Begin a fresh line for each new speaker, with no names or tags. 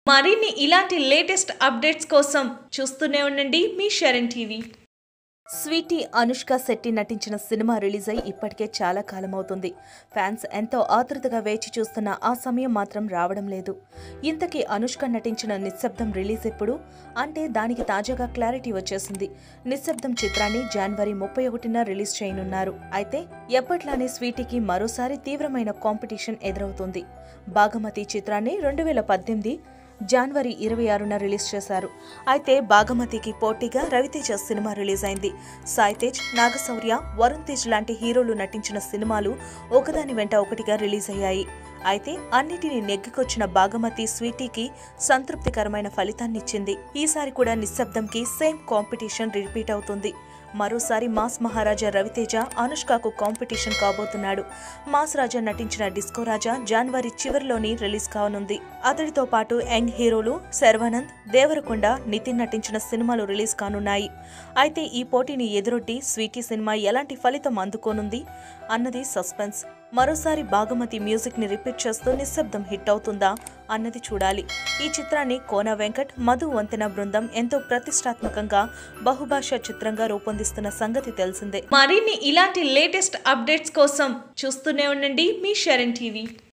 మరిన్ని ఇలాంటి latest updates కోసం చూస్తూనే ఉండండి మీ షరణ్ టీవీ స్వీటీ అనుష్క శెట్టి నటించిన సినిమా రిలీజ్ అయి ఇప్పటికే చాలా కాలం అవుతుంది ఫ్యాన్స్ ఎంతో ఆతృతగా వేచి చూస్తున్న ఆ సమయం మాత్రం రావడం లేదు ఇంతకీ అనుష్క నటించిన నిశ్శబ్దం రిలీజ్ ఎప్పుడు అంటే దానికి తాజాగా క్లారిటీ వచ్చేసింది నిశ్శబ్దం చిత్రాన్ని జనవరి ముప్పై ఒకటిన రిలీజ్ చేయనున్నారు అయితే ఎప్పట్లానే స్వీటీకి మరోసారి తీవ్రమైన కాంపిటీషన్ ఎదురవుతుంది బాగమతి చిత్రాన్ని రెండు వేల పద్దెనిమిది జనవరి ఇరవై ఆరున రిలీజ్ చేశారు అయితే బాగమతికి పోటీగా రవితేజ సినిమా రిలీజ్ అయింది సాయి తేజ్ నాగశౌర్య వరుణ్ తేజ్ లాంటి హీరోలు నటించిన సినిమాలు ఒకదాని వెంట ఒకటిగా రిలీజ్ అయ్యాయి అయితే అన్నిటిని నెగ్గుకొచ్చిన బాగమతి స్వీటీకి సంతృప్తికరమైన ఫలితాన్నిచ్చింది ఈసారి కూడా నిశ్శబ్దంకి సేమ్ కాంపిటీషన్ రిపీట్ అవుతుంది మరోసారి మాస్ మహారాజా రవితేజ అనుష్కకు కాంపిటీషన్ కాబోతున్నాడు మాస్ రాజా నటించిన డిస్కో రాజా జనవరి చివరిలోని రిలీజ్ కానుంది అతడితో పాటు యంగ్ హీరోలు శర్వానంద్ దేవరకొండ నితిన్ నటించిన సినిమాలు రిలీజ్ కానున్నాయి అయితే ఈ పోటీని ఎదురొడ్డి స్వీటీ సినిమా ఎలాంటి ఫలితం అందుకోనుంది అన్నది సస్పెన్స్ మరోసారి బాగమతి మ్యూజిక్ ని రిపీట్ చేస్తూ నిశ్శబ్దం హిట్ అవుతుందా అన్నది చూడాలి ఈ చిత్రాన్ని కోన వెంకట్ మధు వంతెన బృందం ఎంతో ప్రతిష్టాత్మకంగా బహుభాషా చిత్రంగా రూపొందిస్తున్న సంగతి తెలిసిందే మరిన్ని ఇలాంటి లేటెస్ట్ అప్డేట్స్ కోసం చూస్తూనే ఉండండి మీ షరణ్ టీవీ